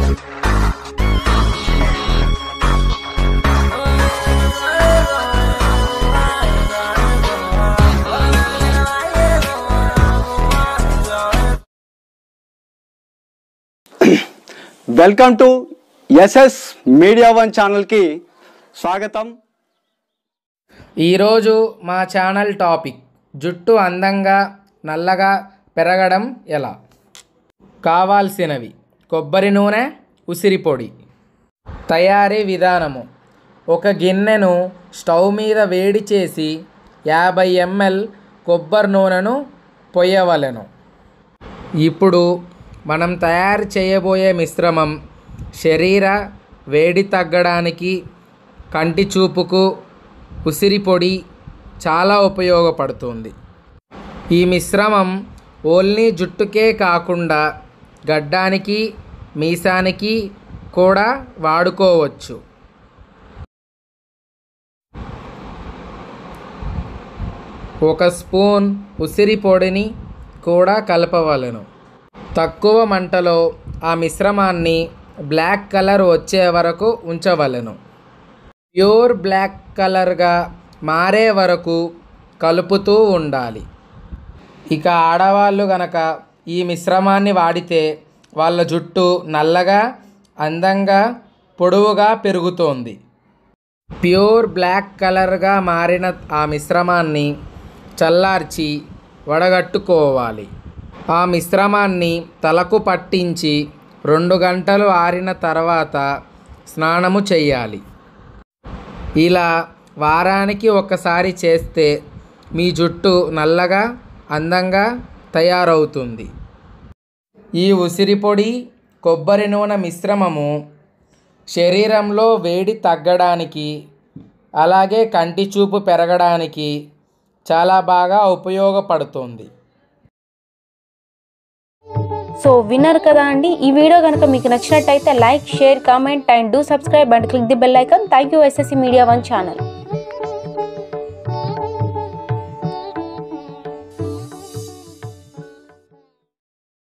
welcome to SS media one ఛానల్కి స్వాగతం ఈరోజు మా ఛానల్ టాపిక్ జుట్టు అందంగా నల్లగా పెరగడం ఎలా కావాల్సినవి కొబ్బరి నూనె ఉసిరి పొడి తయారీ విధానము ఒక గిన్నెను స్టవ్ మీద వేడి చేసి యాభై ఎంఎల్ కొబ్బరి నూనెను పొయ్యవలెను ఇప్పుడు మనం తయారు చేయబోయే మిశ్రమం శరీర వేడి తగ్గడానికి కంటి చూపుకు ఉసిరి పొడి చాలా ఉపయోగపడుతుంది ఈ మిశ్రమం ఓన్లీ జుట్టుకే కాకుండా గడ్డానికి మీసానికి కూడా వాడుకోవచ్చు ఒక స్పూన్ ఉసిరి పొడిని కూడా కలపవలెను తక్కువ మంటలో ఆ మిశ్రమాన్ని బ్లాక్ కలర్ వచ్చే వరకు ఉంచవలెను ప్యూర్ బ్లాక్ కలర్గా మారే వరకు కలుపుతూ ఉండాలి ఇక ఆడవాళ్ళు గనక ఈ మిశ్రమాన్ని వాడితే వాళ్ళ జుట్టు నల్లగా అందంగా పొడవుగా పెరుగుతోంది ప్యూర్ బ్లాక్ కలర్గా మారిన ఆ మిశ్రమాన్ని చల్లార్చి వడగట్టుకోవాలి ఆ మిశ్రమాన్ని తలకు పట్టించి రెండు గంటలు ఆరిన తర్వాత స్నానము చేయాలి ఇలా వారానికి ఒకసారి చేస్తే మీ జుట్టు నల్లగా అందంగా తయారవుతుంది ఈ ఉసిరి పొడి కొబ్బరి నూనె మిశ్రమము శరీరంలో వేడి తగ్గడానికి అలాగే కంటి చూపు పెరగడానికి చాలా బాగా ఉపయోగపడుతుంది సో విన్నారు కదా అండి ఈ వీడియో కనుక మీకు నచ్చినట్టయితే like share comment and do subscribe and click the bell icon thank you SSC media one channel